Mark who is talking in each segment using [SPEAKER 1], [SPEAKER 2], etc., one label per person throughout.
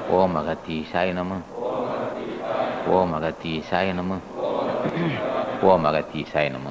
[SPEAKER 1] ஓம் அகத்தீசாய நம ஓம் அகத்தீசாய நம ஓம் அகத்தீசாய நம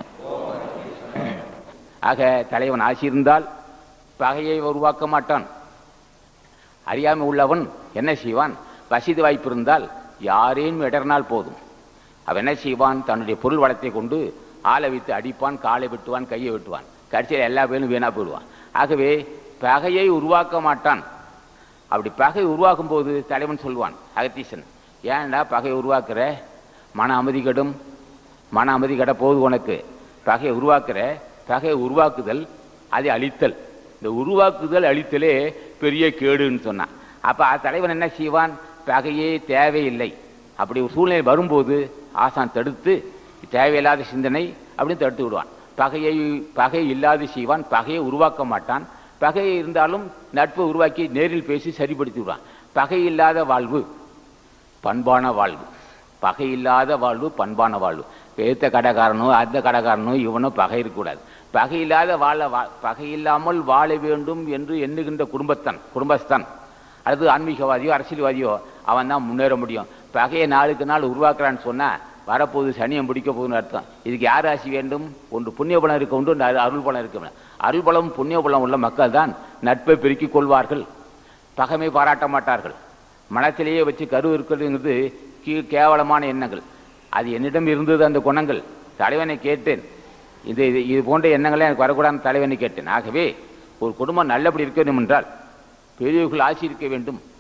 [SPEAKER 1] ஆக தலைவன் ஆசியிருந்தால் பகையை உருவாக்க மாட்டான் அறியாமை உள்ளவன் என்ன செய்வான் வசதி வாய்ப்பு இருந்தால் யாரேனும் இடர்னால் போதும் அவன் என்ன செய்வான் தன்னுடைய பொருள் வளத்தை கொண்டு ஆளை வைத்து அடிப்பான் காலை வெட்டுவான் கையை வெட்டுவான் கடைசியில் எல்லா பேரும் வீணா போயிடுவான் ஆகவே பகையை உருவாக்க மாட்டான் அப்படி பகை உருவாக்கும் போது தலைவன் சொல்லுவான் அகத்தீசன் ஏன்டா பகை உருவாக்குற மன அமைதி கெடும் மன அமைதி கெட போகுது உனக்கு பகையை உருவாக்குற பகையை உருவாக்குதல் அதை அழித்தல் இந்த உருவாக்குதல் அழித்தலே பெரிய கேடுன்னு சொன்னான் அப்போ தலைவன் என்ன செய்வான் பகையே தேவையில்லை அப்படி ஒரு சூழ்நிலை வரும்போது ஆசான் தடுத்து தேவையில்லாத சிந்தனை அப்படின்னு தடுத்து விடுவான் பகையை பகை இல்லாது செய்வான் பகையை உருவாக்க மாட்டான் பகை இருந்தாலும் நட்பை உருவாக்கி நேரில் பேசி சரிப்படுத்தி விடுவான் பகை இல்லாத வாழ்வு பண்பான வாழ்வு பகை இல்லாத வாழ்வு பண்பான வாழ்வு பேத்த கடைக்காரனோ அந்த கடைக்காரனோ இவனோ பகை இருக்கக்கூடாது பகை இல்லாத வாழ வா பகை இல்லாமல் வாழ வேண்டும் என்று எண்ணுகின்ற குடும்பத்தான் குடும்பஸ்தான் அடுத்து ஆன்மீகவாதியோ அரசியல்வாதியோ அவன் தான் முன்னேற முடியும் பகையை நாளுக்கு நாள் உருவாக்குறான்னு சொன்னால் வரப்போகுது சனியம் பிடிக்க போகுதுன்னு அர்த்தம் இதுக்கு யார் ராசி வேண்டும் ஒன்று புண்ணிய பலம் இருக்க ஒன்று ஒன்று அருள் பலம் இருக்க அருள் பலம் புண்ணிய பலம் உள்ள மக்கள் தான் நட்பை பெருக்கிக் கொள்வார்கள் பகைமை பாராட்ட மாட்டார்கள் மனத்திலேயே வச்சு கரு இருக்கிறதுங்கிறது கீ கேவலமான எண்ணங்கள் அது என்னிடம் இருந்தது அந்த குணங்கள் தலைவனை கேட்டேன் இது இது இது போன்ற எண்ணங்களே எனக்கு வரக்கூடாதுன்னு தலைவனை கேட்டேன் ஆகவே ஒரு குடும்பம் நல்லபடி இருக்க வேண்டும் என்றால் பெரியவர்கள் ஆசி இருக்க வேண்டும்